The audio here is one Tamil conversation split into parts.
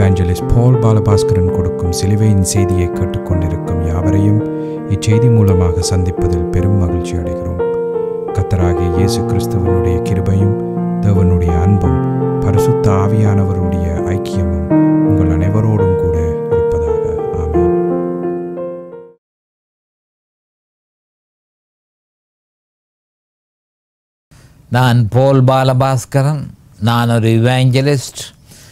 இவாஞ்சலிஸ்ட் பால் பாலபாஸ்கரன் கொடுக்கும் சிலுவையின் செய்தியை கேட்டுக்கொண்டிருக்கும் யாவரையும் இச்செய்தி மூலமாக சந்திப்பதில் பெரும் மகிழ்ச்சி அடைகிறோம் கத்தராகிய இயேசு கிறிஸ்துவனுடைய கிருபையும் தேவனுடைய அன்பும் பரிசுத்த ஆவியானவருடைய ஐக்கியமும் உங்கள் அனைவரோடும் கூட இருப்பதாக ஆமென் நான் போல் பாலபாஸ்கரன் நான் ஒரு இவாஞ்சலிஸ்ட்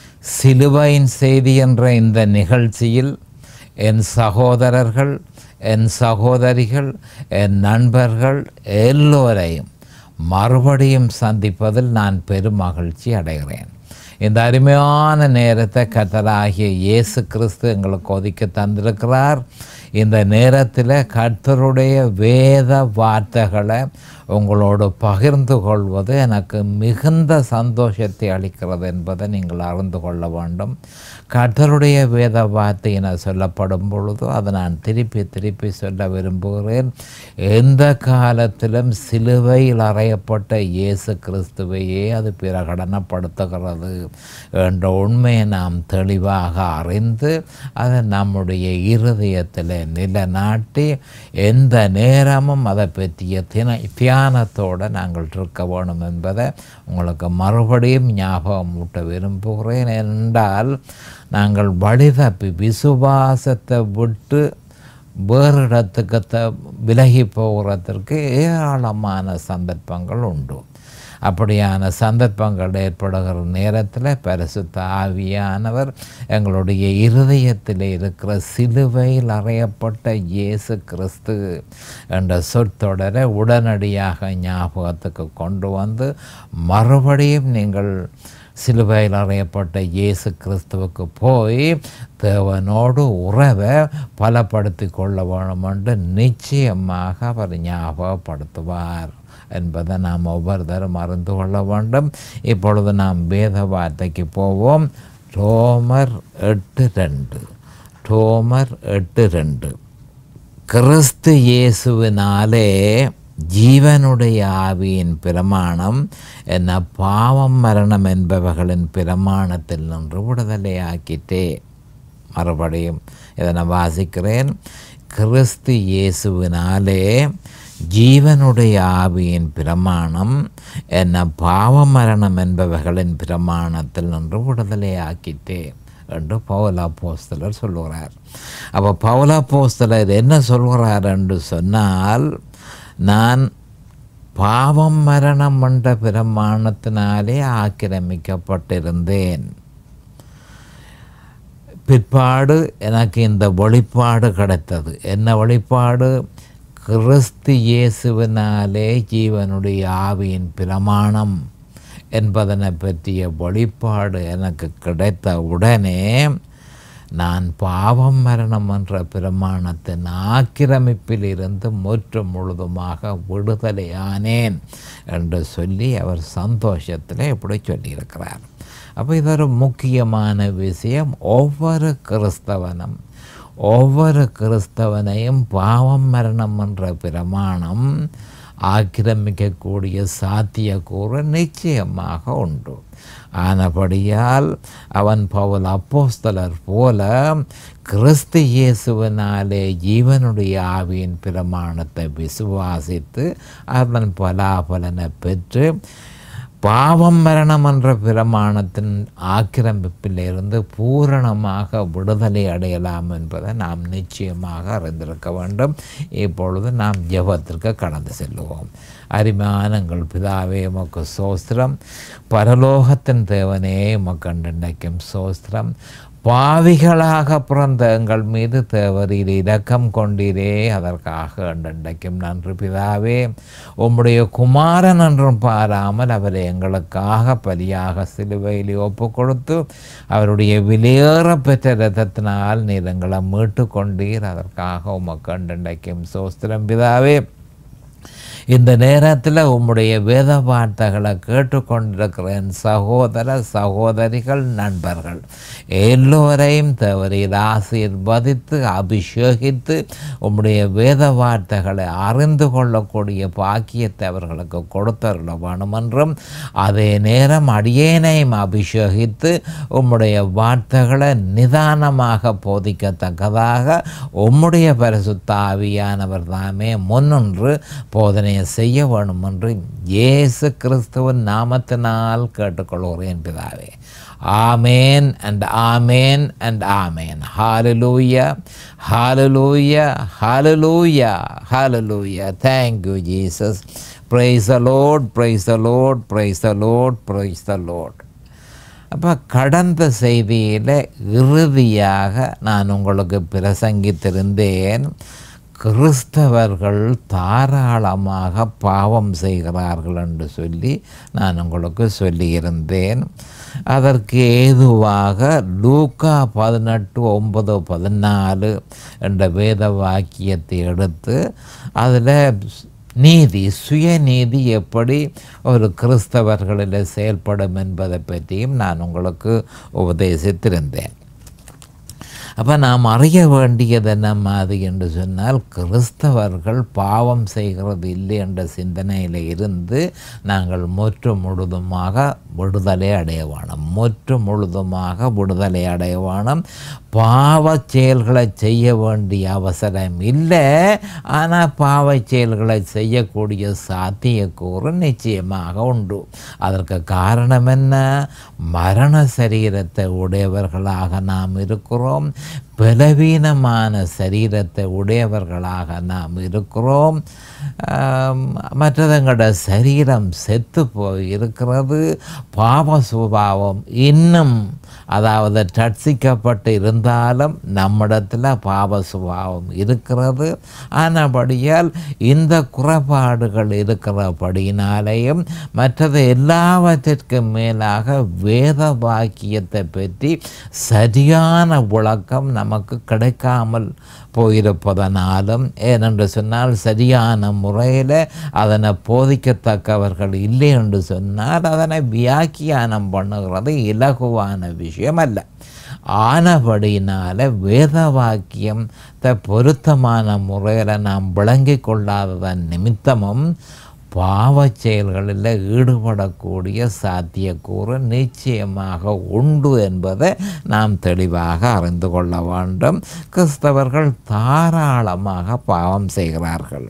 சிலுவையின் செய்தி என்ற இந்த நிகழ்ச்சியில் என் சகோதரர்கள் என் சகோதரிகள் என் நண்பர்கள் எல்லோரையும் மறுபடியும் சந்திப்பதில் நான் பெரும் மகிழ்ச்சி அடைகிறேன் இந்த அருமையான நேரத்தை கத்தராகிய இயேசு கிறிஸ்து எங்களுக்கு ஒதுக்கி தந்திருக்கிறார் இந்த நேரத்தில் கர்த்தருடைய வேத வார்த்தைகளை உங்களோடு பகிர்ந்து கொள்வது எனக்கு மிகுந்த சந்தோஷத்தை அளிக்கிறது என்பதை நீங்கள் அறிந்து கொள்ள வேண்டும் கர்த்தருடைய வேத வார்த்தையின சொல்லப்படும் பொழுது அதை நான் திருப்பி திருப்பி சொல்ல விரும்புகிறேன் எந்த காலத்திலும் சிலுவையில் அறையப்பட்ட இயேசு கிறிஸ்துவையே அது பிரகடனப்படுத்துகிறது என்ற உண்மையை நாம் தெளிவாக அறிந்து அதை நம்முடைய இருதயத்தில் நிலைநாட்டி எந்த நேரமும் அதை பற்றிய தின தியானத்தோடு நாங்கள் இருக்க வேணும் என்பதை உங்களுக்கு மறுபடியும் ஞாபகம் ஊட்ட விரும்புகிறேன் என்றால் நாங்கள் வழிதப்பி விசுவாசத்தை விட்டு வேறு இடத்துக்கு த விலகி போகிறதற்கு ஏராளமான சந்தர்ப்பங்கள் உண்டு அப்படியான சந்தர்ப்பங்கள் ஏற்படுகிற நேரத்தில் பரிசுத்த ஆவியானவர் எங்களுடைய இருதயத்தில் இருக்கிற சிலுவையில் அறையப்பட்ட இயேசு கிறிஸ்து என்ற சொற்றொடரை உடனடியாக ஞாபகத்துக்கு கொண்டு வந்து மறுபடியும் நீங்கள் சிலுவையில் அறையப்பட்ட இயேசு கிறிஸ்துவுக்கு போய் தேவனோடு உறவை பலப்படுத்தி கொள்ள வேணும் என்று நிச்சயமாக அவர் ஞாபகப்படுத்துவார் என்பதை நாம் ஒவ்வொருத்தரும் அறிந்து கொள்ள வேண்டும் இப்பொழுது நாம் வேத வார்த்தைக்கு போவோம் ரோமர் எட்டு ரெண்டு ரோமர் எட்டு ரெண்டு கிறிஸ்து இயேசுவினாலே ஜீவனுடைய ஆவியின் பிரமாணம் என்ன பாவம் மரணம் என்பவைகளின் பிரமாணத்தில் நின்று விடுதலையாக்கிட்டே மறுபடியும் இதை நான் வாசிக்கிறேன் கிறிஸ்து இயேசுவினாலே ஜீவனுடைய ஆவியின் பிரமாணம் என்ன பாவ மரணம் என்பவைகளின் பிரமாணத்தில் நின்று விடுதலையாக்கிட்டே என்று பவுலா போஸ்தலர் சொல்லுகிறார் அப்போ பவுலா போஸ்தலர் என்ன சொல்கிறார் என்று சொன்னால் நான் பாவம் மரணம் என்ற பிரமாணத்தினாலே ஆக்கிரமிக்கப்பட்டிருந்தேன் பிற்பாடு எனக்கு இந்த வெளிப்பாடு கிடைத்தது என்ன வெளிப்பாடு கிறிஸ்து இயேசுவினாலே ஜீவனுடைய ஆவியின் பிரமாணம் என்பதனை பற்றிய வெளிப்பாடு எனக்கு கிடைத்த உடனே நான் பாவம் மரணம் என்ற பிரமாணத்தின் ஆக்கிரமிப்பில் இருந்து முற்று முழுதுமாக விடுதலையானேன் என்று சொல்லி அவர் சந்தோஷத்தில் இப்படி சொல்லியிருக்கிறார் அப்போ இது ஒரு முக்கியமான விஷயம் ஒவ்வொரு கிறிஸ்தவனும் ஒவ்வொரு கிறிஸ்தவனையும் பாவம் மரணம் என்ற பிரமாணம் ஆக்கிரமிக்கக்கூடிய சாத்தியக்கூறு நிச்சயமாக உண்டு ஆனபடியால் அவன் பவுல் அப்போஸ்தலர் போல கிறிஸ்து இயேசுவினாலே ஜீவனுடைய ஆவியின் பிரமாணத்தை விசுவாசித்து அதன் பலாபலனை பெற்று பாவம் மரணம் என்ற பிரமாணத்தின் ஆக்கிரமிப்பிலிருந்து பூரணமாக விடுதலை அடையலாம் என்பதை நாம் நிச்சயமாக அறிந்திருக்க வேண்டும் இப்பொழுது நாம் ஜெபத்திற்கு கடந்து செல்லுவோம் அருமையானங்கள் பிதாவே உமக்கு சோஸ்திரம் பரலோகத்தின் தேவனே உமக்கண்டினைக்கும் சோஸ்திரம் பாவிகளாக பிறந்த எங்கள் மீது தேவரீர் இரக்கம் கொண்டீரே அதற்காக அண்டண்டைக்கும் நன்றி பிதாவே உம்முடைய குமாரன் என்றும் பாராமல் அவரை எங்களுக்காக பலியாக சிலுவையில் ஒப்பு கொடுத்து அவருடைய விலையேற பெற்ற ரத்தத்தினால் நீர் எங்களை மீட்டு கொண்டீர் அதற்காக உமக்கு அண்டண்டைக்கும் சோஸ்திரம் பிதாவே இந்த நேரத்தில் உம்முடைய வேத வார்த்தைகளை கேட்டுக்கொண்டிருக்கிற என் சகோதர சகோதரிகள் நண்பர்கள் எல்லோரையும் தவறில் ஆசீர்வதித்து அபிஷேகித்து உம்முடைய வேத வார்த்தைகளை அறிந்து கொள்ளக்கூடிய பாக்கியத்தை அவர்களுக்கு கொடுத்தருள வேணும் என்றும் அதே நேரம் அடியேனையும் அபிஷேகித்து உம்முடைய வார்த்தைகளை நிதானமாக போதிக்கத்தக்கதாக உம்முடைய பரிசுத்த ஆவியானவர் தாமே முன்னின்று போதனையை செய்ய வேணும் என்று இயேசு கிறிஸ்துவின் நாமத்தினால் கேட்டுக்கொள்கிறேன் பிதாவே amen and amen and amen hallelujah hallelujah hallelujah hallelujah thank you Jesus praise the lord praise the lord praise the lord praise the lord அப்போ கடந்த செய்தியில் இறுதியாக நான் உங்களுக்கு பிரசங்கித்திருந்தேன் கிறிஸ்தவர்கள் தாராளமாக பாவம் செய்கிறார்கள் என்று சொல்லி நான் உங்களுக்கு சொல்லியிருந்தேன் அதற்கு ஏதுவாக லூக்கா பதினெட்டு ஒன்பது பதினாலு என்ற வேத வாக்கியத்தை எடுத்து அதில் நீதி சுயநீதி எப்படி ஒரு கிறிஸ்தவர்களில் செயல்படும் என்பதை பற்றியும் நான் உங்களுக்கு உபதேசித்திருந்தேன் அப்போ நாம் அறிய வேண்டியது என்ன மாதிரி என்று சொன்னால் கிறிஸ்தவர்கள் பாவம் செய்கிறது இல்லை என்ற சிந்தனையில் இருந்து நாங்கள் முற்று முழுதுமாக விடுதலை அடைய வேணும் முற்று முழுதுமாக விடுதலை அடைய வேணும் பாவ செயல்களை செய்ய வேண்டிய அவசரம் இல்லை ஆனால் பாவ செயல்களை செய்யக்கூடிய சாத்தியக்கூறு நிச்சயமாக உண்டு அதற்கு காரணம் என்ன மரண சரீரத்தை உடையவர்களாக நாம் இருக்கிறோம் பலவீனமான சரீரத்தை உடையவர்களாக நாம் இருக்கிறோம் மற்றதங்களோட சரீரம் செத்து போய் இருக்கிறது பாவ சுபாவம் இன்னும் அதாவது டட்சிக்கப்பட்டு இருந்தாலும் நம்மிடத்தில் பாவ சுபாவம் இருக்கிறது ஆனபடியால் இந்த குறைபாடுகள் இருக்கிறபடியினாலேயும் மற்றது எல்லாவற்றிற்கும் மேலாக வேத வாக்கியத்தை பற்றி சரியான விளக்கம் நமக்கு கிடைக்காமல் போயிருப்பதனாலும் ஏனென்று சொன்னால் சரியான முறையில் அதனை போதிக்கத்தக்கவர்கள் இல்லை என்று சொன்னால் அதனை வியாக்கியானம் பண்ணுகிறது இலகுவான விஷயம் அல்ல ஆனபடியினால் வேத வாக்கியத்தை பொருத்தமான முறையில் நாம் விளங்கி கொள்ளாததன் நிமித்தமும் பாவச் செயல்களில் ஈடுபடக்கூடிய சாத்தியக்கூறு நிச்சயமாக உண்டு என்பதை நாம் தெளிவாக அறிந்து கொள்ள வேண்டும் கிறிஸ்தவர்கள் தாராளமாக பாவம் செய்கிறார்கள்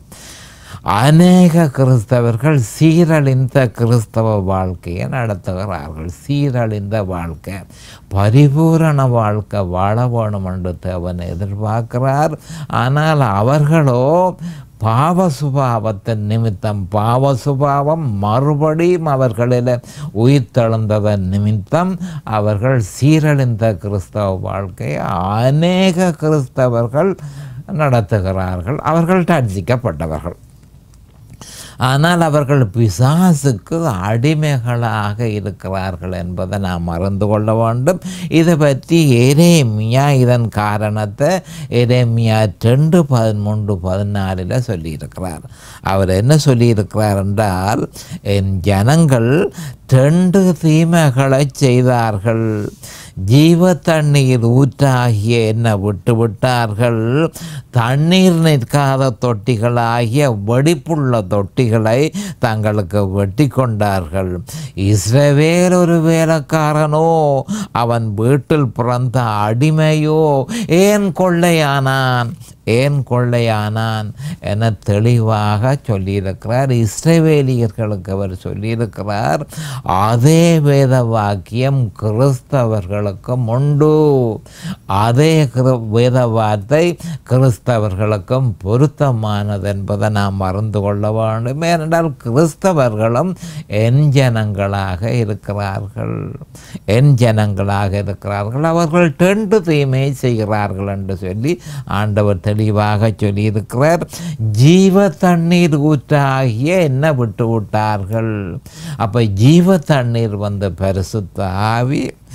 அநேக கிறிஸ்தவர்கள் சீரழிந்த கிறிஸ்தவ வாழ்க்கையை நடத்துகிறார்கள் சீரழிந்த வாழ்க்கை பரிபூரண வாழ்க்கை வாழ வேணும் என்று தேவன் எதிர்பார்க்கிறார் ஆனால் அவர்களோ பாவ சுபாவத்தின் நிமித்தம் பாவ சுபாவம் மறுபடியும் அவர்களில் உயிர்த்தெழுந்ததன் நிமித்தம் அவர்கள் சீரழிந்த கிறிஸ்தவ வாழ்க்கையை அநேக கிறிஸ்தவர்கள் நடத்துகிறார்கள் அவர்கள் தர்சிக்கப்பட்டவர்கள் ஆனால் அவர்கள் பிசாசுக்கு அடிமைகளாக இருக்கிறார்கள் என்பதை நாம் மறந்து கொள்ள வேண்டும் இதை பற்றி எரேமியா இதன் காரணத்தை எரேமியா ரெண்டு பதிமூன்று பதினாலில் சொல்லியிருக்கிறார் அவர் என்ன சொல்லியிருக்கிறார் என்றால் என் ஜனங்கள் ரெண்டு தீமைகளை செய்தார்கள் ஜீவ தண்ணீர் ஊற்றாகிய என்ன விட்டு விட்டார்கள் தண்ணீர் நிற்காத தொட்டிகளாகிய வெடிப்புள்ள தொட்டிகளை தங்களுக்கு வெட்டி கொண்டார்கள் இஸ்ரவேல் ஒரு வேலைக்காரனோ அவன் வீட்டில் பிறந்த அடிமையோ ஏன் கொள்ளையானான் ஏன் கொள்ளையானான் என தெளிவாக சொல்லியிருக்கிறார் இஸ்ரவேலியர்களுக்கு அவர் சொல்லியிருக்கிறார் அதே வேத வாக்கியம் கிறிஸ்தவர்களுக்கும் உண்டு அதே கிரு வேத வார்த்தை கிறிஸ்தவர்களுக்கும் பொருத்தமானது என்பதை நாம் மறந்து கொள்ள வேண்டும் ஏனென்றால் கிறிஸ்தவர்களும் என் ஜனங்களாக இருக்கிறார்கள் என் ஜனங்களாக இருக்கிறார்கள் அவர்கள் டெண்டு தீமை செய்கிறார்கள் என்று சொல்லி ஆண்டவர் தெளிவாக சொல்லியிருக்கிறார் ஜீவ தண்ணீர் ஊற்றாகிய என்ன விட்டு விட்டார்கள் அப்போ ஜீவ தண்ணீர் வந்த பரிசுத்த ஆவி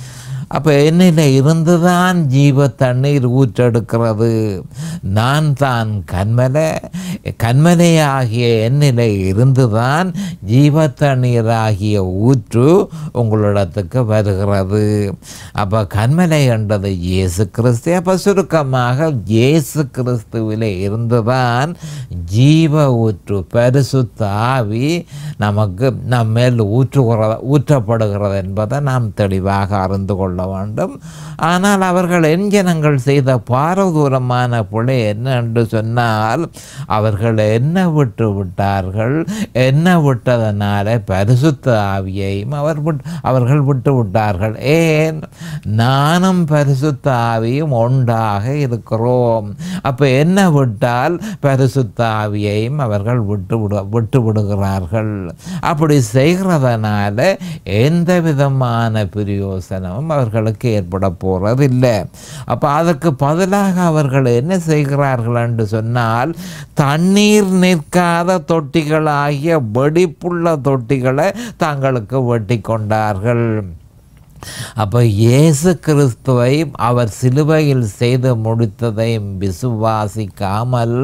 அப்போ என்னில் இருந்துதான் ஜீவ தண்ணீர் ஊற்றெடுக்கிறது நான் தான் கண்மலை கண்மலையாகிய என்னில் இருந்துதான் ஜீவ தண்ணீராகிய ஊற்று உங்களிடத்துக்கு வருகிறது அப்போ கண்மலை என்றது இயேசு கிறிஸ்து அப்போ சுருக்கமாக இயேசு கிறிஸ்துவிலே இருந்துதான் ஜீவ ஊற்று பரிசுத்த ஆவி நமக்கு நம்ம மேல் ஊற்றுகிறத ஊற்றப்படுகிறது என்பதை நாம் தெளிவாக அறிந்து கொள்ள வேண்டும் ஆனால் அவர்கள் எஞ்சனங்கள் செய்த பாரதூரமான பிழை என்ன என்று சொன்னால் அவர்கள் என்ன விட்டு விட்டார்கள் என்ன விட்டதனால பரிசுத்த ஆவியையும் அவர் விட் அவர்கள் விட்டு விட்டார்கள் ஏன் நானும் பரிசுத்த ஆவியும் ஒன்றாக இருக்கிறோம் அப்போ என்ன விட்டால் பரிசுத்த ஆவியையும் அவர்கள் விட்டு விட விட்டு விடுகிறார்கள் அப்படி செய்கிறதுனால எந்த விதமான பிரயோசனமும் அவர்களுக்கு ஏற்பட போகிறதில்லை அப்போ அதற்கு பதிலாக அவர்கள் என்ன செய்கிறார்கள் என்று சொன்னால் தண்ணீர் நிற்காத தொட்டிகளாகிய வெடிப்புள்ள தொட்டிகளை தங்களுக்கு வெட்டி கொண்டார்கள் அப்போ இயேசு கிறிஸ்துவை அவர் சிலுவையில் செய்து முடித்ததையும் விசுவாசிக்காமல்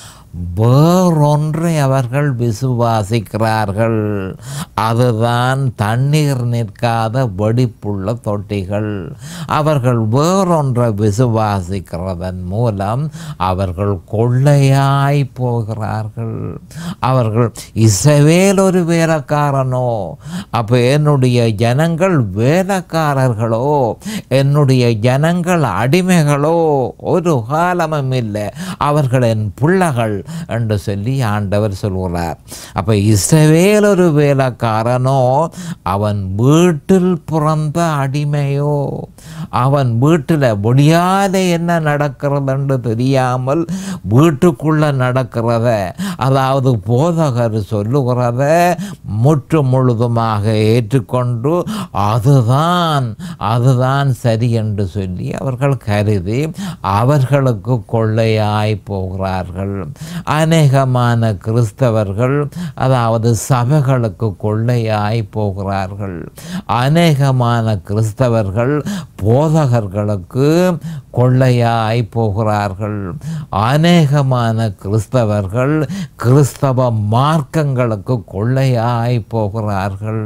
வேறொன்றை அவர்கள் விசுவாசிக்கிறார்கள் அதுதான் தண்ணீர் நிற்காத வெடிப்புள்ள தொட்டிகள் அவர்கள் வேறொன்றை விசுவாசிக்கிறதன் மூலம் அவர்கள் கொள்ளையாய் போகிறார்கள் அவர்கள் இசவேல் ஒரு வேலைக்காரனோ அப்போ என்னுடைய ஜனங்கள் வேலைக்காரர்களோ என்னுடைய ஜனங்கள் அடிமைகளோ ஒரு காலமும் இல்லை அவர்கள் என் பிள்ளைகள் என்று சொல்லி ஆண்டவர் சொல்கிறார் அப்போ இஸ்ரவேல் ஒரு வேலைக்காரனோ அவன் வீட்டில் பிறந்த அடிமையோ அவன் வீட்டில் முடியாத என்ன நடக்கிறது என்று தெரியாமல் வீட்டுக்குள்ளே நடக்கிறத அதாவது போதகர் சொல்லுகிறத முற்று முழுதுமாக ஏற்றுக்கொண்டு அதுதான் அதுதான் சரி என்று சொல்லி அவர்கள் கருதி அவர்களுக்கு கொள்ளையாய் போகிறார்கள் அநேகமான கிறிஸ்தவர்கள் அதாவது சபைகளுக்கு கொள்ளையாய் போகிறார்கள் அநேகமான கிறிஸ்தவர்கள் போதகர்களுக்கு கொள்ளையாய் போகிறார்கள் அநேகமான கிறிஸ்தவர்கள் கிறிஸ்தவ மார்க்கங்களுக்கு கொள்ளையாய் போகிறார்கள்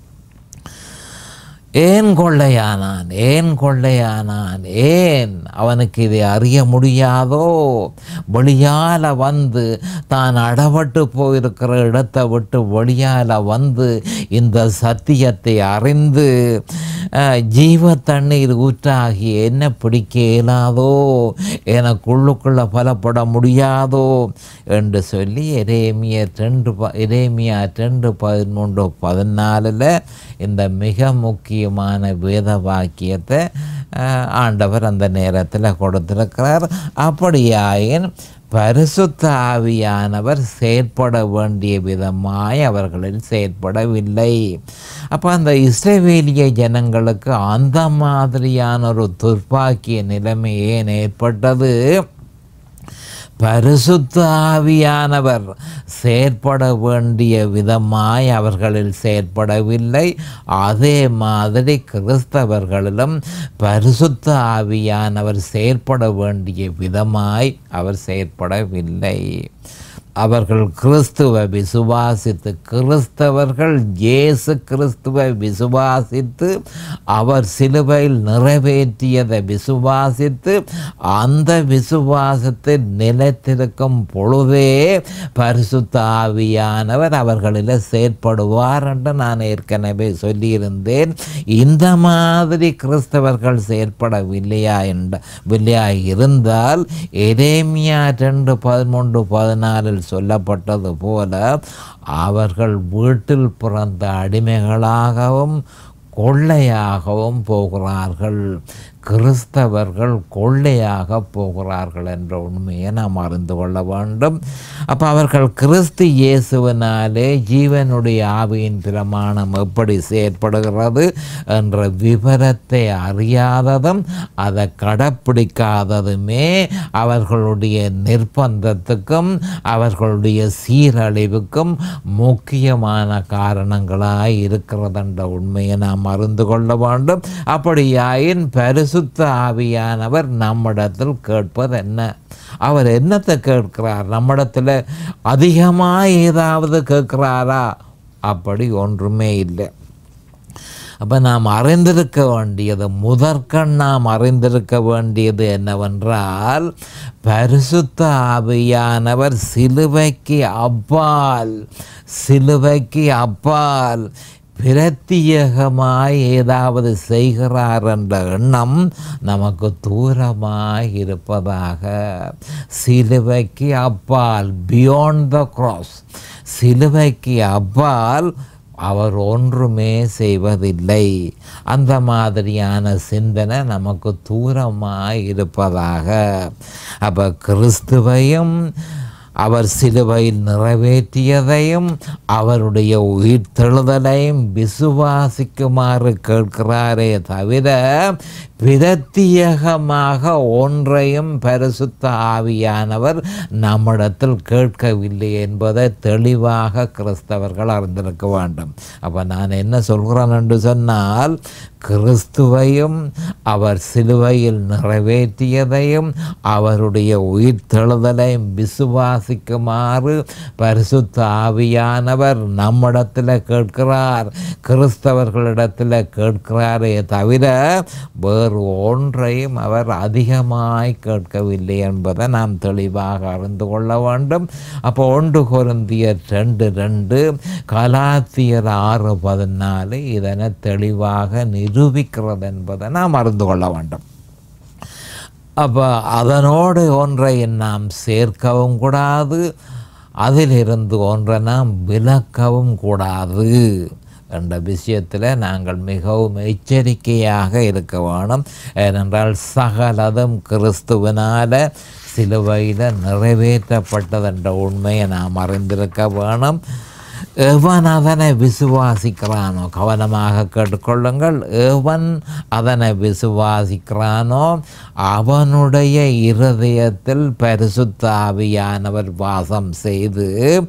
ஏன் கொள்ளையானான் ஏன் கொள்ளையானான் ஏன் அவனுக்கு இதை அறிய முடியாதோ வெளியால் வந்து தான் அடப்பட்டு போயிருக்கிற இடத்தை விட்டு வெளியால் வந்து இந்த சத்தியத்தை அறிந்து அஹ், ஜீவ தண்ணீர் ஊற்றாகி என்ன பிடிக்க இயலாதோ எனக்குள்ளுக்குள்ள பலப்பட முடியாதோ என்று சொல்லி எரேமிய ரெண்டு ப எரேமியா ரெண்டு பதிமூன்று பதினாலில் இந்த மிக முக்கியமான வேத வாக்கியத்தை அஹ், ஆண்டவர் அந்த நேரத்தில் கொடுத்திருக்கிறார் அப்படியாயின் பரிசுத்த ஆவியானவர் செயற்பட வேண்டிய விதமாய் அவர்களில் செயற்படவில்லை அப்போ அந்த இஸ்ரவேலிய ஜனங்களுக்கு அந்த மாதிரியான ஒரு துர்ப்பாக்கிய நிலைமை ஏன் ஏற்பட்டது பரிசுத்த ஆவியானவர் செயற்பட வேண்டிய விதமாய் அவர்களில் செயற்படவில்லை அதே மாதிரி கிறிஸ்தவர்களிலும் பரிசுத்த ஆவியானவர் செயற்பட வேண்டிய விதமாய் அவர் செயற்படவில்லை அவர்கள் கிறிஸ்துவை விசுவாசித்து கிறிஸ்தவர்கள் இயேசு கிறிஸ்துவை விசுவாசித்து அவர் சிலுவையில் நிறைவேற்றியதை விசுவாசித்து அந்த விசுவாசத்தில் நிலைத்திருக்கும் பொழுதே பரிசுத்த ஆவியானவர் அவர்களில் செயற்படுவார் என்று நான் ஏற்கனவே சொல்லியிருந்தேன் இந்த மாதிரி கிறிஸ்தவர்கள் செயற்படவில்லையா என்ற வில்லையா இருந்தால் எரேமியா ரெண்டு பதிமூன்று பதினாலில் சொல்லப்பட்டது போல அவர்கள் வீட்டில் பிறந்த அடிமைகளாகவும் கொள்ளையாகவும் போகிறார்கள் கிறிஸ்தவர்கள் கொள்ளையாக போகிறார்கள் என்ற உண்மையை நாம் அறிந்து கொள்ள வேண்டும் அப்போ அவர்கள் கிறிஸ்து இயேசுவினாலே ஜீவனுடைய ஆவியின் பிரமாணம் எப்படி செயற்படுகிறது என்ற விவரத்தை அறியாததும் அதை கடைப்பிடிக்காததுமே அவர்களுடைய நிர்பந்தத்துக்கும் அவர்களுடைய சீரழிவுக்கும் முக்கியமான காரணங்களாய் இருக்கிறதென்ற உண்மையை நாம் அறிந்து கொள்ள வேண்டும் அப்படியாயின் பரிசுத்த ஆவியானவர் நம்மிடத்தில் கேட்பது என்ன அவர் என்னத்தை கேட்கிறார் நம்மிடத்தில் அதிகமாக ஏதாவது கேட்கிறாரா அப்படி ஒன்றுமே இல்லை அப்போ நாம் அறிந்திருக்க வேண்டியது முதற்கண் நாம் அறிந்திருக்க வேண்டியது என்னவென்றால் பரிசுத்த ஆவியானவர் சிலுவைக்கு அப்பால் சிலுவைக்கு அப்பால் பிரத்தியேகமாய் ஏதாவது செய்கிறார் என்ற எண்ணம் நமக்கு தூரமாய் இருப்பதாக சிலுவைக்கு அப்பால் பியாண்ட் த cross சிலுவைக்கு அப்பால் அவர் ஒன்றுமே செய்வதில்லை அந்த மாதிரியான சிந்தனை நமக்கு தூரமாய் இருப்பதாக அப்போ கிறிஸ்துவையும் அவர் சிலுவையில் நிறைவேற்றியதையும் அவருடைய உயிர்த்தெழுதலையும் விசுவாசிக்குமாறு கேட்கிறாரே தவிர பிரத்தியேகமாக ஒன்றையும் பரிசுத்த ஆவியானவர் நம்மிடத்தில் கேட்கவில்லை என்பதை தெளிவாக கிறிஸ்தவர்கள் அறிந்திருக்க வேண்டும் அப்போ நான் என்ன சொல்கிறேன் என்று சொன்னால் கிறிஸ்துவையும் அவர் சிலுவையில் நிறைவேற்றியதையும் அவருடைய உயிர்த்தெழுதலையும் விசுவாசிக்குமாறு பரிசுத்த ஆவியானவர் நம்மிடத்தில் கேட்கிறார் கிறிஸ்தவர்களிடத்தில் கேட்கிறாரே தவிர வேறு ஒன்றையும் அவர் அதிகமாய் கேட்கவில்லை என்பதை நாம் தெளிவாக அறிந்து கொள்ள வேண்டும் அப்போ ஒன்று குருந்தியர் ரெண்டு ரெண்டு கலாத்தியர் ஆறு பதினாலு இதனை தெளிவாக நிரூபிக்கிறது என்பதை நாம் அறிந்து கொள்ள வேண்டும் அப்போ அதனோடு ஒன்றை நாம் சேர்க்கவும் கூடாது அதிலிருந்து ஒன்றை நாம் விலக்கவும் கூடாது என்ற விஷயத்தில் நாங்கள் மிகவும் எச்சரிக்கையாக இருக்க வேணும் ஏனென்றால் சகலதும் கிறிஸ்துவினால சிலுவையில் நிறைவேற்றப்பட்டது என்ற உண்மையை நாம் அறிந்திருக்க வேணும் எவன் அதனை விசுவாசிக்கிறானோ கவனமாக கேட்டுக்கொள்ளுங்கள் எவன் அதனை விசுவாசிக்கிறானோ அவனுடைய இருதயத்தில் பரிசுத்த ஆவியானவர் வாசம் செய்து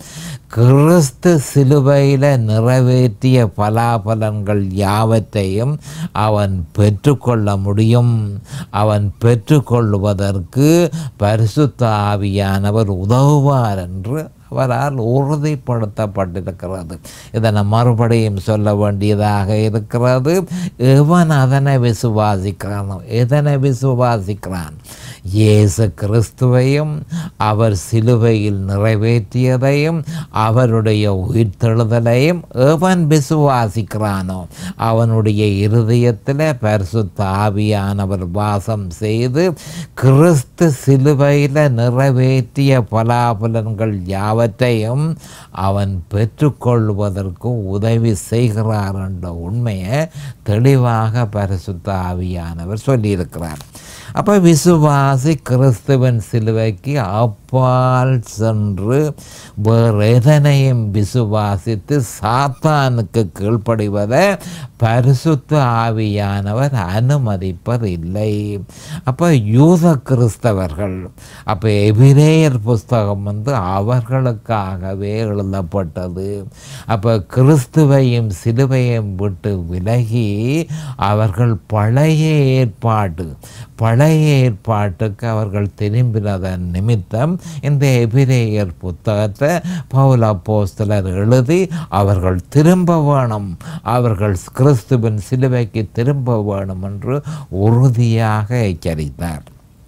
கிறிஸ்து சிலுவையில் நிறைவேற்றிய பலாபலன்கள் யாவற்றையும் அவன் பெற்றுக்கொள்ள முடியும் அவன் பெற்றுக்கொள்வதற்கு பரிசுத்த ஆவியானவர் உதவுவார் என்று அவரால் உறுதிப்படுத்தப்பட்டிருக்கிறது இதனை மறுபடியும் சொல்ல வேண்டியதாக இருக்கிறது எவன் அதனை விசுவாசிக்கிறானோ எதனை விசுவாசிக்கிறான் இயேசு கிறிஸ்துவையும் அவர் சிலுவையில் நிறைவேற்றியதையும் அவருடைய உயிர்த்தெழுதலையும் எவன் விசுவாசிக்கிறானோ அவனுடைய இருதயத்தில் பரிசுத்த ஆவியானவர் வாசம் செய்து கிறிஸ்து சிலுவையில் நிறைவேற்றிய பலாபலன்கள் யாவற்றையும் அவன் பெற்றுக்கொள்வதற்கு உதவி செய்கிறார் என்ற உண்மையை தெளிவாக பரிசுத்த ஆவியானவர் சொல்லியிருக்கிறார் அப்போ விசுவாசி கிறிஸ்துவன் சிலுவைக்கு அப்பால் சென்று வேறு எதனையும் விசுவாசித்து சாத்தானுக்கு கீழ்ப்படிவதை பரிசுத்த ஆவியானவர் அனுமதிப்பது இல்லை அப்போ யூத கிறிஸ்தவர்கள் அப்போ எபிரேயர் புஸ்தகம் வந்து அவர்களுக்காகவே எழுதப்பட்டது அப்போ கிறிஸ்துவையும் சிலுவையும் விட்டு விலகி அவர்கள் பழைய ஏற்பாடு பழைய ஏற்பாட்டுக்கு அவர்கள் திரும்பினதன் நிமித்தம் இந்த எபிரேயர் புத்தகத்தை பவுல் அப்போஸ்தலர் எழுதி அவர்கள் திரும்ப வேணும் அவர்கள் கிறிஸ்துவின் சிலுவைக்கு திரும்ப வேணும் என்று உறுதியாக எச்சரித்தார்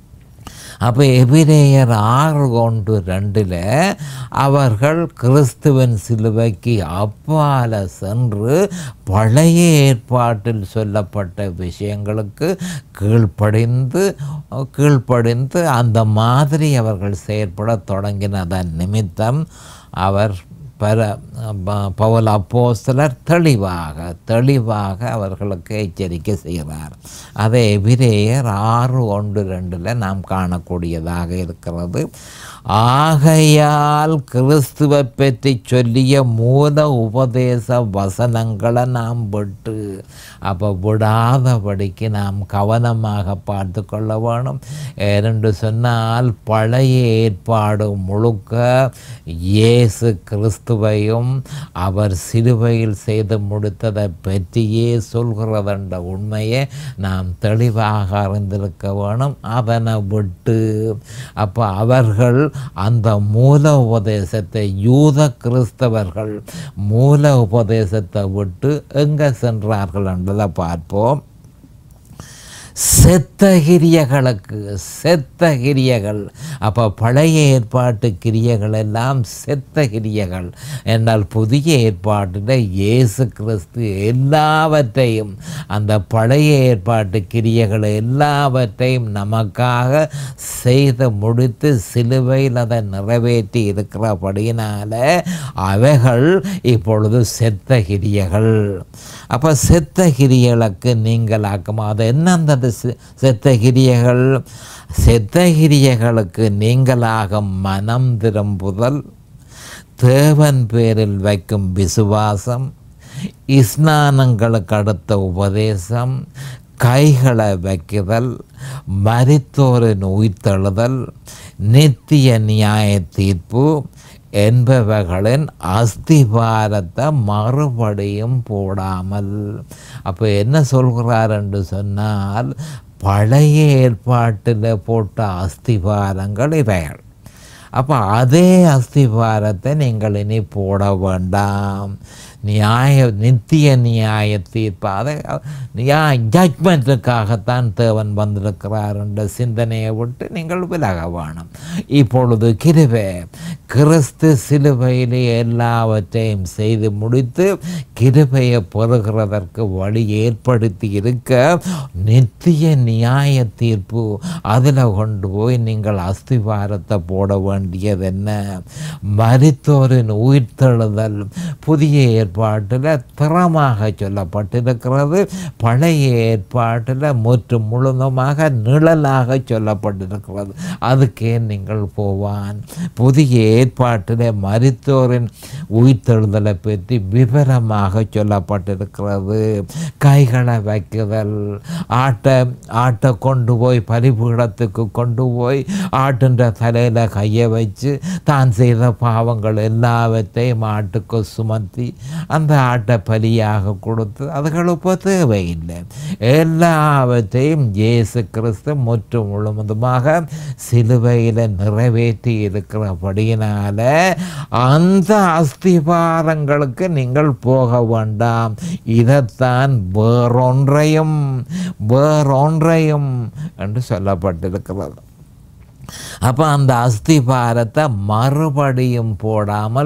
அப்போ எபிரேயர் ஆறு ஒன்று ரெண்டில் அவர்கள் கிறிஸ்துவின் சிலுவைக்கு அப்பால சென்று பழைய ஏற்பாட்டில் சொல்லப்பட்ட விஷயங்களுக்கு கீழ்ப்படிந்து கீழ்ப்படிந்து அந்த மாதிரி அவர்கள் செயற்பட தொடங்கினதன் நிமித்தம் அவர் பர ப- பவுல் அப்போஸ்தலர் தெளிவாக தெளிவாக அவர்களுக்கு எச்சரிக்கை செய்கிறார் அதை எபிரேயர் ஆறு ஒன்று ரெண்டில் நாம் காணக்கூடியதாக இருக்கிறது ஆகையால் கிறிஸ்துவை பற்றி சொல்லிய மூல உபதேச வசனங்களை நாம் விட்டு அப்போ விடாதபடிக்கு நாம் கவனமாக பார்த்து கொள்ள வேணும் ஏனென்று சொன்னால் பழைய ஏற்பாடு முழுக்க இயேசு கிறிஸ்துவையும் அவர் சிலுவையில் செய்து முடித்ததை பற்றியே சொல்கிறதென்ற உண்மையை நாம் தெளிவாக அறிந்திருக்க வேணும் அதனை விட்டு அப்போ அவர்கள் அந்த மூல உபதேசத்தை யூத கிறிஸ்தவர்கள் மூல உபதேசத்தை விட்டு எங்கே சென்றார்கள் என்பதை பார்ப்போம் செத்த கிரியைகளுக்கு செத்த கிரியைகள் அப்போ பழைய ஏற்பாட்டு கிரியைகள் எல்லாம் செத்த கிரியைகள் என்றால் புதிய ஏற்பாட்டில் இயேசு கிறிஸ்து எல்லாவற்றையும் அந்த பழைய ஏற்பாட்டு கிரியைகள் எல்லாவற்றையும் நமக்காக செய்து முடித்து சிலுவையில் அதை நிறைவேற்றி இருக்கிறபடியினால அவைகள் இப்பொழுது செத்த கிரியைகள் அப்போ செத்த கிரியைகளுக்கு நீங்களாக்கும் அது என்ன அந்த செ- செத்த கிரியைகள் செத்த கிரியைகளுக்கு நீங்களாக மனம் திரும்புதல் தேவன் பேரில் வைக்கும் விசுவாசம் இஸ்நானங்களுக்கு அடுத்த உபதேசம் கைகளை வைக்குதல் மரித்தோரின் உயிர்த்தெழுதல் நித்திய நியாய தீர்ப்பு என்பவைகளின் அஸ்திவாரத்தை மறுபடியும் போடாமல் அப்போ என்ன சொல்கிறார் என்று சொன்னால் பழைய ஏற்பாட்டில் போட்ட அஸ்திவாரங்கள் இவைகள் அப்போ அதே அஸ்திவாரத்தை நீங்கள் இனி போட வேண்டாம் நியாய நித்திய நியாய தீர்ப்பு அதை நியாய ஜட்மெண்ட்டுக்காகத்தான் தேவன் வந்திருக்கிறார் என்ற சிந்தனையை விட்டு நீங்கள் விலக வேணும் இப்பொழுது கிருபை கிறிஸ்து சிலுவையிலே எல்லாவற்றையும் செய்து முடித்து கிருபையை பெறுகிறதற்கு வழி ஏற்படுத்தி இருக்க நித்திய நியாய தீர்ப்பு அதில் கொண்டு போய் நீங்கள் அஸ்திவாரத்தை போட வேண்டியது என்ன மரித்தோரின் உயிர்த்தெழுதல் புதிய ஏற்பாட்டில் திறமாக சொல்லப்பட்டிருக்கிறது பழைய ஏற்பாட்டில் முற்று முழுதுமாக நிழலாக சொல்லப்பட்டிருக்கிறது அதுக்கே நீங்கள் போவான் புதிய ஏற்பாட்டில் மரித்தோரின் உயிர்த்தெழுதலை பற்றி விவரமாக சொல்லப்பட்டிருக்கிறது கைகளை வைக்குதல் ஆட்டை ஆட்டை கொண்டு போய் பலிபீடத்துக்கு கொண்டு போய் ஆட்டுன்ற தலையில் கையை வச்சு தான் செய்த பாவங்கள் எல்லாவற்றையும் ஆட்டுக்கு சுமத்தி அந்த ஆட்டை பலியாக கொடுத்து அதுகள் இப்போ தேவையில்லை எல்லாவற்றையும் இயேசு கிறிஸ்து முற்று முழுவதுமாக சிலுவையில் நிறைவேற்றி இருக்கிறபடியினால அந்த அஸ்திபாரங்களுக்கு நீங்கள் போக வேண்டாம் இதைத்தான் வேறொன்றையும் வேறொன்றையும் என்று சொல்லப்பட்டிருக்கிறது அப்போ அந்த அஸ்திபாரத்தை மறுபடியும் போடாமல்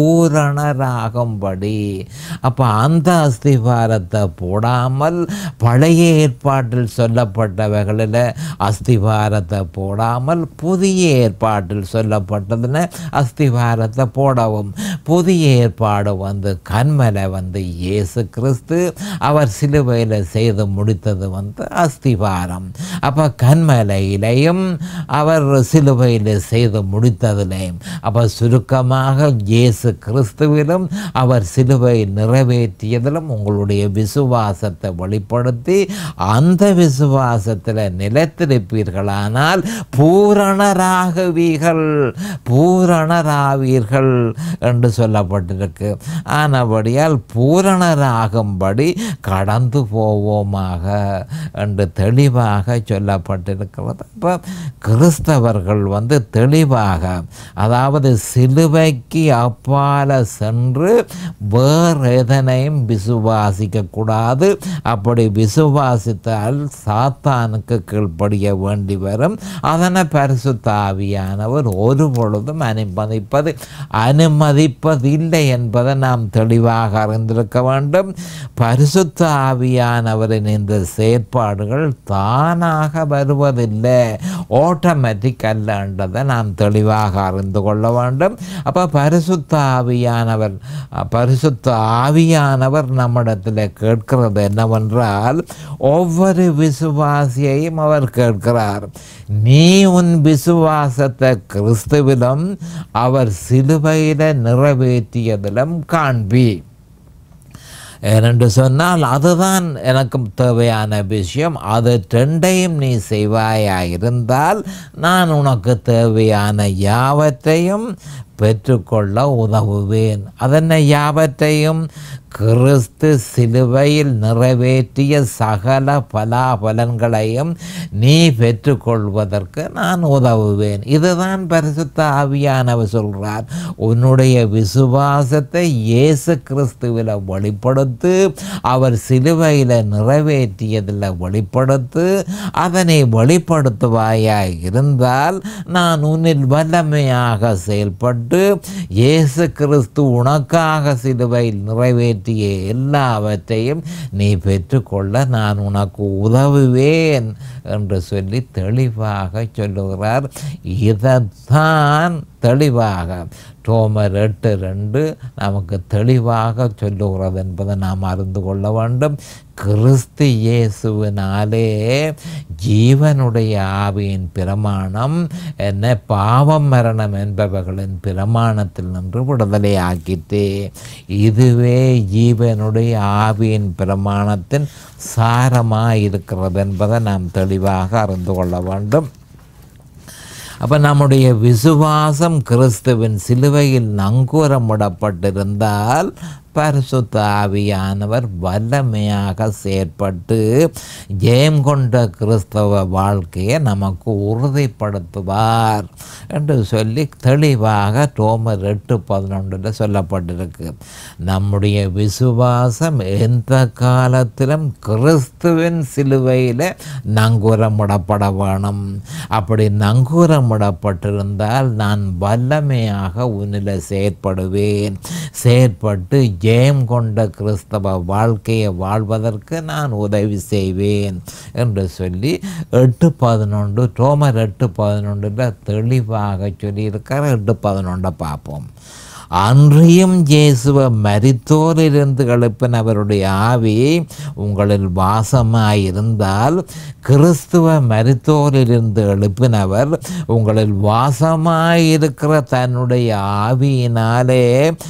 பூரணராகும்படி அப்போ அந்த அஸ்திபாரத்தை போடாமல் பழைய ஏற்பாட்டில் சொல்லப்பட்டவைகளில் அஸ்திபாரத்தை போடாமல் புதிய ஏற்பாட்டில் சொல்லப்பட்டதுன்னு அஸ்திபாரத்தை போடவும் புதிய ஏற்பாடு வந்து கண்மலை வந்து இயேசு கிறிஸ்து அவர் சிலுவையில் செய்து முடித்தது வந்து அஸ்திபாரம் அப்போ கண்மலையிலையும் அவர் சிலுவையில் செய்து முடித்ததிலையும் அப்போ சுருக்கமாக இயேசு கிறிஸ்துவிலும் அவர் சிலுவை நிறைவேற்றியதிலும் உங்களுடைய விசுவாசத்தை வெளிப்படுத்தி அந்த விசுவாசத்தில் நிலைத்திருப்பீர்களானால் பூரணராகுவீர்கள் பூரணராவீர்கள் என்று சொல்லப்பட்டிருக்கு ஆனபடியால் பூரணராகும்படி கடந்து போவோமாக என்று தெளிவாக சொல்லப்பட்டிருக்கிறது அப்போ கிறிஸ்தவர்கள் வந்து தெளிவாக அதாவது சிலுவைக்கு அப்பால சென்று வேறு எதனையும் விசுவாசிக்க கூடாது அப்படி விசுவாசித்தால் சாத்தானுக்கு கீழ்ப்படிய வேண்டி வரும் அதனை பரிசுத்த ஆவியானவர் ஒரு பொழுதும் அனுமதிப்பது அனுமதிப்பதில்லை என்பதை நாம் தெளிவாக அறிந்திருக்க வேண்டும் பரிசுத்த ஆவியானவரின் இந்த செயற்பாடுகள் தானாக தானாக வருவதில்லை ஆட்டோமேட்டிக் அல்லன்றதை நாம் தெளிவாக அறிந்து கொள்ள வேண்டும் அப்போ பரிசுத்த ஆவியானவர் பரிசுத்த ஆவியானவர் நம்மிடத்தில் கேட்கிறது என்னவென்றால் ஒவ்வொரு விசுவாசியையும் அவர் கேட்கிறார் நீ உன் விசுவாசத்தை கிறிஸ்துவிலும் அவர் சிலுவையில் நிறைவேற்றியதிலும் காண்பி ஏனென்று சொன்னால் அதுதான் எனக்கு தேவையான விஷயம் அது ரெண்டையும் நீ செய்வாயாயிருந்தால் நான் உனக்கு தேவையான யாவற்றையும் பெற்றுக்கொள்ள உதவுவேன் அதனை யாவற்றையும் கிறிஸ்து சிலுவையில் நிறைவேற்றிய சகல பலாபலன்களையும் நீ பெற்றுக்கொள்வதற்கு நான் உதவுவேன் இதுதான் பரிசுத்த ஆவியானவர் சொல்கிறார் உன்னுடைய விசுவாசத்தை இயேசு கிறிஸ்துவில் வெளிப்படுத்து அவர் சிலுவையில் நிறைவேற்றியதில் வெளிப்படுத்து அதனை வெளிப்படுத்துவாயாய் இருந்தால் நான் உன்னில் வல்லமையாக செயல்பட்டு இயேசு கிறிஸ்து உனக்காக சிலுவையில் நிறைவேற்றிய எல்லாவற்றையும் நீ பெற்றுக்கொள்ள நான் உனக்கு உதவுவேன் என்று சொல்லி தெளிவாக சொல்லுகிறார் இதைத்தான் தெளிவாக ரோமர் எட்டு ரெண்டு நமக்கு தெளிவாக சொல்லுகிறது என்பதை நாம் அறிந்து கொள்ள வேண்டும் கிறிஸ்து இயேசுவினாலே ஜீவனுடைய ஆவியின் பிரமாணம் என்ன பாவம் மரணம் என்பவர்களின் பிரமாணத்தில் நின்று விடுதலை ஆக்கிட்டு இதுவே ஜீவனுடைய ஆவியின் பிரமாணத்தின் சாரமாக இருக்கிறது என்பதை நாம் தெளிவாக அறிந்து கொள்ள வேண்டும் அப்போ நம்முடைய விசுவாசம் கிறிஸ்துவின் சிலுவையில் நங்கூரமிடப்பட்டிருந்தால் பரிசுத்த ஆவியானவர் வல்லமையாக செயற்பட்டு ஜெயம் கொண்ட கிறிஸ்தவ வாழ்க்கையை நமக்கு உறுதிப்படுத்துவார் என்று சொல்லி தெளிவாக ரோமர் எட்டு பதினொன்றில் சொல்லப்பட்டிருக்கு நம்முடைய விசுவாசம் எந்த காலத்திலும் கிறிஸ்துவின் சிலுவையில் நங்கூரமிடப்பட வேணும் அப்படி நங்கூரமிடப்பட்டிருந்தால் நான் வல்லமையாக உன்னில் செயற்படுவேன் செயற்பட்டு ஜெயம் கொண்ட கிறிஸ்தவ வாழ்க்கையை வாழ்வதற்கு நான் உதவி செய்வேன் என்று சொல்லி எட்டு பதினொன்று ரோமர் எட்டு பதினொன்றில் தெளிவாக சொல்லியிருக்கார் எட்டு பதினொன்றை பார்ப்போம் அன்றியும் இயேசுவ மரித்தோரிலிருந்து எழுப்பினவருடைய ஆவி உங்களில் வாசமாயிருந்தால் கிறிஸ்துவ மரித்தோரிலிருந்து எழுப்பினவர் உங்களில் வாசமாயிருக்கிற தன்னுடைய ஆவியினாலே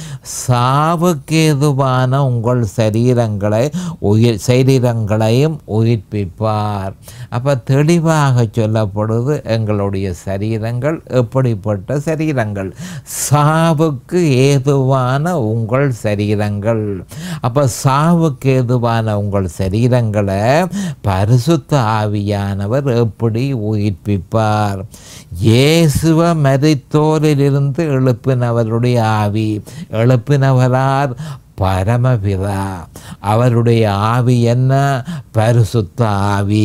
சாவுக்கு ஏதுவான உங்கள் சரீரங்களை உயிர் சரீரங்களையும் உயிர்ப்பிப்பார் அப்போ தெளிவாக சொல்லப்படுது எங்களுடைய சரீரங்கள் எப்படிப்பட்ட சரீரங்கள் சாவுக்கு ஏதுவான உங்கள் சரீரங்கள் அப்போ சாவுக்கு ஏதுவான உங்கள் சரீரங்களை பரிசுத்த ஆவியானவர் எப்படி உயிர்ப்பிப்பார் இயேசுவ மரித்தோரிலிருந்து எழுப்பினவருடைய ஆவி எழுப்பினவரார் பரமபிதா அவருடைய ஆவி என்ன பரிசுத்த ஆவி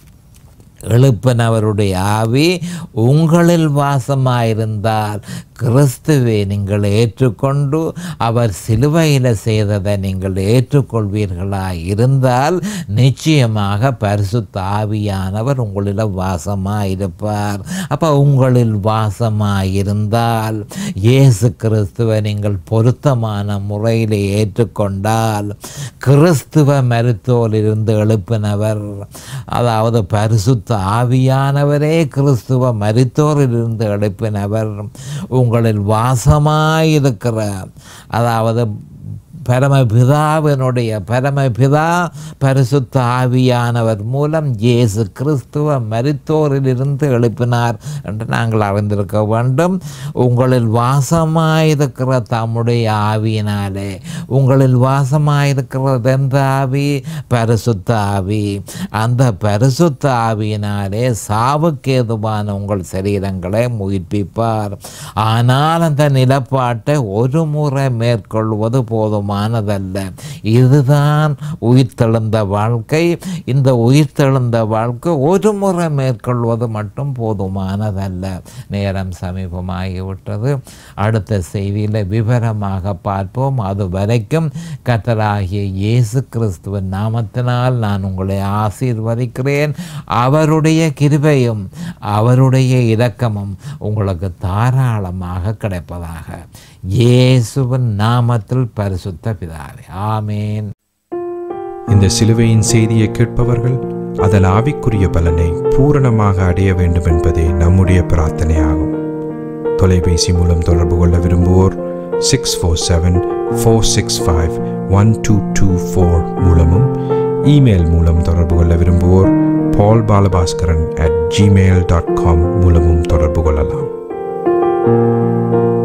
எழுப்பினவருடைய ஆவி உங்களில் வாசமாயிருந்தால் கிறிஸ்துவை நீங்கள் ஏற்றுக்கொண்டு அவர் சிலுவையில் செய்ததை நீங்கள் ஏற்றுக்கொள்வீர்களா இருந்தால் நிச்சயமாக பரிசுத்த ஆவியானவர் உங்களில் வாசமாயிருப்பார் அப்போ உங்களில் வாசமாயிருந்தால் இயேசு கிறிஸ்துவை நீங்கள் பொருத்தமான முறையில் ஏற்றுக்கொண்டால் கிறிஸ்துவ மருத்துவரிலிருந்து எழுப்பினவர் அதாவது பரிசுத்த ஆவியானவரே கிறிஸ்துவ மரித்தோரிலிருந்து எழுப்பினவர் உங்களில் வாசமாயிருக்கிற அதாவது பரமபிதாவினுடைய பரமபிதா பரிசுத்த ஆவியானவர் மூலம் இயேசு கிறிஸ்துவ மரித்தோரிலிருந்து எழுப்பினார் என்று நாங்கள் அறிந்திருக்க வேண்டும் உங்களில் வாசமாயிருக்கிற தம்முடைய ஆவியினாலே உங்களில் வாசமாயிருக்கிறது எந்த ஆவி பரிசுத்த ஆவி அந்த பரிசுத்த ஆவியினாலே சாவுக்கு ஏதுவான உங்கள் சரீரங்களை உயிர்ப்பிப்பார் ஆனால் அந்த நிலப்பாட்டை ஒரு முறை மேற்கொள்வது போதுமா போதுமானதல்ல இதுதான் உயிர்த்தெழுந்த வாழ்க்கை இந்த உயிர்த்தெழுந்த வாழ்க்கை ஒரு முறை மேற்கொள்வது மட்டும் போதுமானதல்ல நேரம் சமீபமாகிவிட்டது அடுத்த செய்தியில் விவரமாக பார்ப்போம் அது வரைக்கும் கத்தராகிய இயேசு கிறிஸ்துவின் நாமத்தினால் நான் உங்களை ஆசீர்வதிக்கிறேன் அவருடைய கிருபையும் அவருடைய இரக்கமும் உங்களுக்கு தாராளமாக கிடைப்பதாக இயேசுவின் நாமத்தில் பரிசுத்த பிதாவே ஆமேன் இந்த சிலுவையின் செய்தியை கேட்பவர்கள் அதன் ஆவிக்குரிய பலனை பூரணமாக அடைய வேண்டும் என்பதே நம்முடைய பிரார்த்தனையாகும் தொலைபேசி மூலம் தொடர்பு கொள்ள விரும்புவோர் six four seven four six five one two two four மூலமும் இமெயில் மூலம் தொடர்பு கொள்ள விரும்புவோர் Paul Balabaskaran at Gmail dot com மூலமும் தொடர்பு கொள்ளலாம்